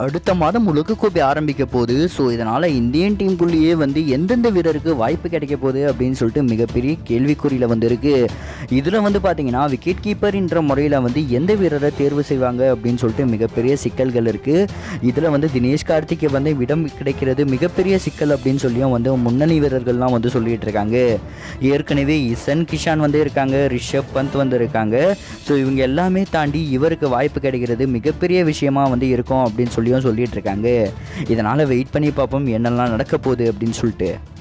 அடுத்த மாதம் உலகக்கோப்பை ஆரம்பிக்க போகுது ஸோ இதனால் இந்தியன் டீமுக்குள்ளேயே வந்து எந்தெந்த வீரருக்கு வாய்ப்பு கிடைக்க போகுது அப்படின்னு சொல்லிட்டு மிகப்பெரிய கேள்விக்குறியில் வந்து இருக்கு இதில் வந்து பார்த்தீங்கன்னா விக்கெட் கீப்பர்ன்ற முறையில் வந்து எந்த வீரரை தேர்வு செய்வாங்க அப்படின்னு சொல்லிட்டு மிகப்பெரிய சிக்கல்கள் இருக்குது இதில் வந்து தினேஷ் கார்த்திக்கு வந்து இடம் கிடைக்கிறது மிகப்பெரிய சிக்கல் அப்படின்னு சொல்லியும் வந்து முன்னணி வீரர்கள்லாம் வந்து சொல்லிட்டு இருக்காங்க ஏற்கனவே இசன் கிஷான் வந்து இருக்காங்க ரிஷப் பந்த் வந்து இருக்காங்க ஸோ இவங்க எல்லாமே தாண்டி இவருக்கு வாய்ப்பு கிடைக்கிறது மிகப்பெரிய விஷயமா வந்து இருக்கும் அப்படின்னு சொல்லியும் சொல்லிட்டு இருக்காங்க இதனால் வெயிட் பண்ணி பார்ப்போம் என்னெல்லாம் நடக்க போகுது அப்படின்னு சொல்லிட்டு